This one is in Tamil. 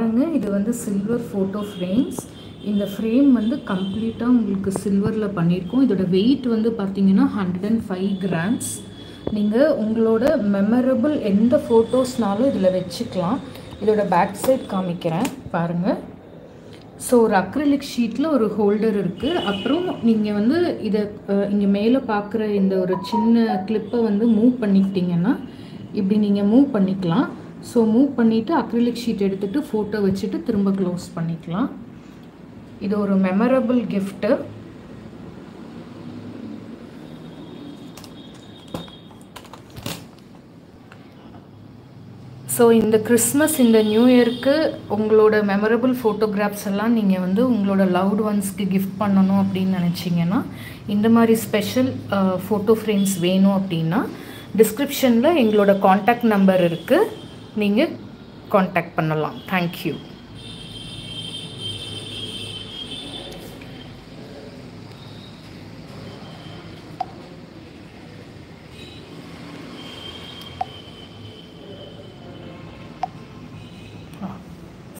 பாருங்கள் இது வந்து சில்வர் ஃபோட்டோ ஃப்ரேம்ஸ் இந்த ஃப்ரேம் வந்து கம்ப்ளீட்டாக உங்களுக்கு சில்வரில் பண்ணியிருக்கோம் இதோட வெயிட் வந்து பார்த்தீங்கன்னா ஹண்ட்ரட் அண்ட் ஃபைவ் கிராம்ஸ் நீங்கள் உங்களோட மெமரபிள் எந்த ஃபோட்டோஸ்னாலும் இதில் வச்சுக்கலாம் இதோட பேக் சைட் காமிக்கிறேன் பாருங்கள் ஸோ ஒரு அக்ரிலிக் ஷீட்டில் ஒரு ஹோல்டர் இருக்குது அப்புறம் நீங்கள் வந்து இதை இங்கே மேலே பார்க்குற இந்த ஒரு சின்ன கிளிப்பை வந்து மூவ் பண்ணிக்கிட்டீங்கன்னா இப்படி நீங்கள் மூவ் பண்ணிக்கலாம் ஸோ மூவ் பண்ணிவிட்டு அக்ரிலிக் ஷீட் எடுத்துகிட்டு ஃபோட்டோ வச்சுட்டு திரும்ப க்ளோஸ் பண்ணிக்கலாம் இது ஒரு மெமரபிள் கிஃப்ட்டு ஸோ இந்த கிறிஸ்மஸ் இந்த நியூ இயருக்கு உங்களோட மெமரபிள் ஃபோட்டோகிராஃப்ஸ் எல்லாம் நீங்கள் வந்து உங்களோட லவ்ட் ஒன்ஸ்க்கு கிஃப்ட் பண்ணணும் அப்படின்னு நினச்சிங்கன்னா இந்த மாதிரி ஸ்பெஷல் ஃபோட்டோ ஃப்ரேம்ஸ் வேணும் அப்படின்னா டிஸ்கிரிப்ஷனில் எங்களோட காண்டாக்ட் நம்பர் இருக்குது நீங்கள் காண்டாக்ட் பண்ணலாம் தேங்க்யூ